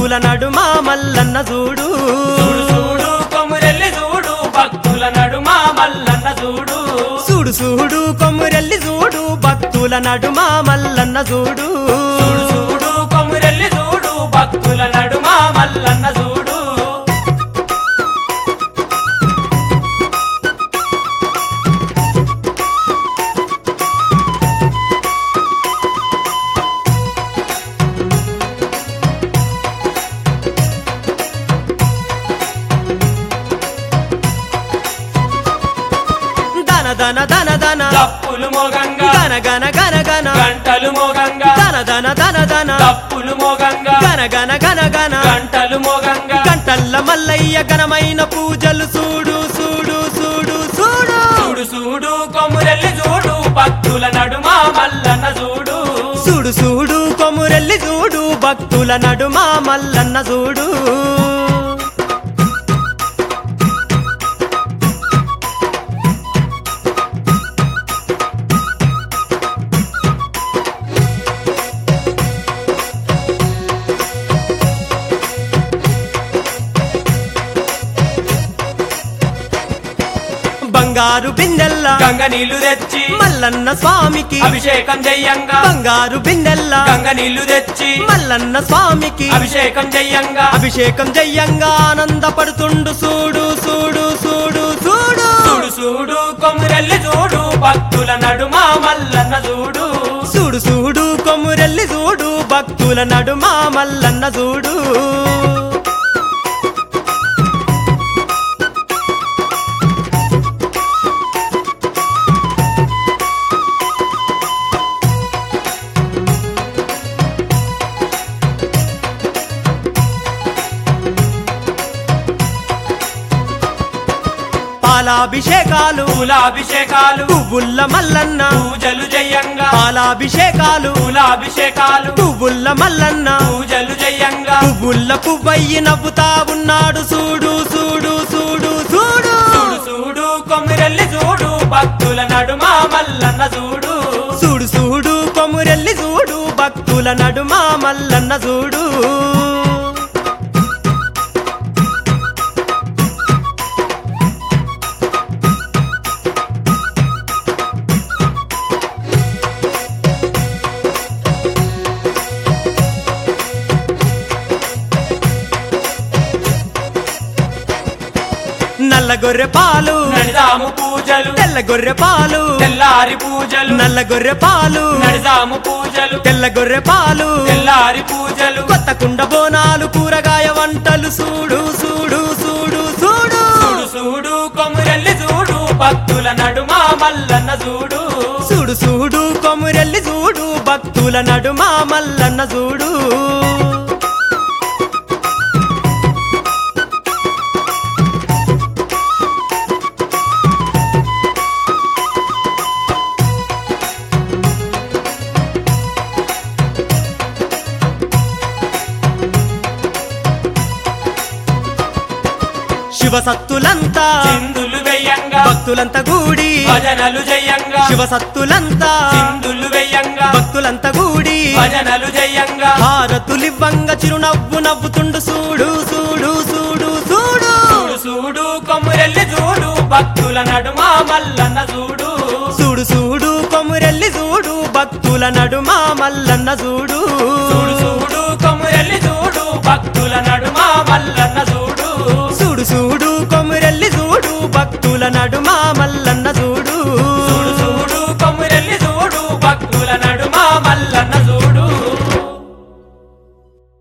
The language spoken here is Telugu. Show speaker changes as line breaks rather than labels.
భక్తుల నడుమ మల్లన్న చూడు
చూడు చూడు కొమురెల్లి చూడు భక్తుల నడుమ మల్లన్న చూడు
చూడు చూడు కొమ్మురెల్లి చూడు భక్తుల నడుమ మల్లన్న చూడు
చూడు చూడు కొమురెల్లి చూడు భక్తుల నడుమ మల్లన్న చూడు
దన దన దన దన
తప్పులు మోగంగా
గన గన గన గన
గంటలు మోగంగా
దన దన దన దన
తప్పులు మోగంగా
గన గన గన గన
గంటలు మోగంగా
గంటల్ల మల్లయ్య ఘనమైన పూజలు చూడు చూడు చూడు చూడు
చూడు చూడు కొమురెల్లి చూడు భక్తుల నడుమ మల్లన్న చూడు
చూడు చూడు కొమురెల్లి చూడు భక్తుల నడుమ మల్లన్న చూడు బంగారు బిందెల్ల
గంగ నీళ్లు తెచ్చి
మల్లన్న స్వామికి
అభిషేకం చెయ్యంగా
బంగారు బిందెల్ల
గంగ నీళ్లు తెచ్చి
మల్లన్న స్వామికి
అభిషేకం చెయ్యంగా
అభిషేకం చెయ్యంగా ఆనందపడుతుండు చూడు చూడు చూడు చూడు
చూడు చూడు కొమురెల్లి చూడు భక్తుల నడుమ మల్లన్న చూడు
చూడు చూడు కొమ్మురెల్లి చూడు భక్తుల నడుమ మల్లన్న చూడు పాలాభిషేకాలు
పూలాభిషేకాలు
పువ్వుల్ల మల్లన్న
పూజలు చెయ్యంగా
పాలాభిషేకాలు
పూలాభిషేకాలు
పువ్వుల్ల మల్లన్న
పూజలు చెయ్యంగా
పువ్వుల్ల పువ్వయ్యి నవ్వుతా ఉన్నాడు చూడు చూడు చూడు చూడు
చూడు చూడు కొమ్మిరెల్లి చూడు భక్తుల నడుమ మల్లన్న చూడు
చూడు చూడు కొమురెల్లి చూడు భక్తుల నడుమ మల్లన్న చూడు నల్ల గొర్రె పాలు
నడిదాము పూజలు
తెల్ల గొర్రె పాలు
తెల్లారి పూజలు
నల్ల గొర్రె పాలు
నడిదాము పూజలు
తెల్ల గొర్రె పాలు
తెల్లారి పూజలు
కొత్త కుండ బోనాలు కూరగాయ వంటలు చూడు చూడు చూడు చూడు
చూడు చూడు కొమ్మిరెల్లి చూడు భక్తుల నడుమ మల్లన్న చూడు
చూడు చూడు కొమురెల్లి చూడు భక్తుల నడుమ మల్లన్న చూడు శివసత్తులంతా
చిందులు వెయ్యంగా
భక్తులంతా కూడి
భజనలు చెయ్యంగా
శివసత్తులంతా
చిందులు వెయ్యంగా
భక్తులంతా కూడి
భజనలు చెయ్యంగా
హారతులివ్వంగ చిరునవ్వు నవ్వుతుండు చూడు చూడు చూడు చూడు
చూడు చూడు కొమ్మిరెల్లి చూడు భక్తుల నడుమ మల్లన్న చూడు
చూడు చూడు కొమురెల్లి చూడు భక్తుల నడుమ మల్లన్న చూడు
చూడు చూడు కొమ్మిరెల్లి చూడు భక్తుల నడుమ మల్లన్న చూడు
చూడు చూడు కొమురెల్లి చూడు భక్తుల నడుమ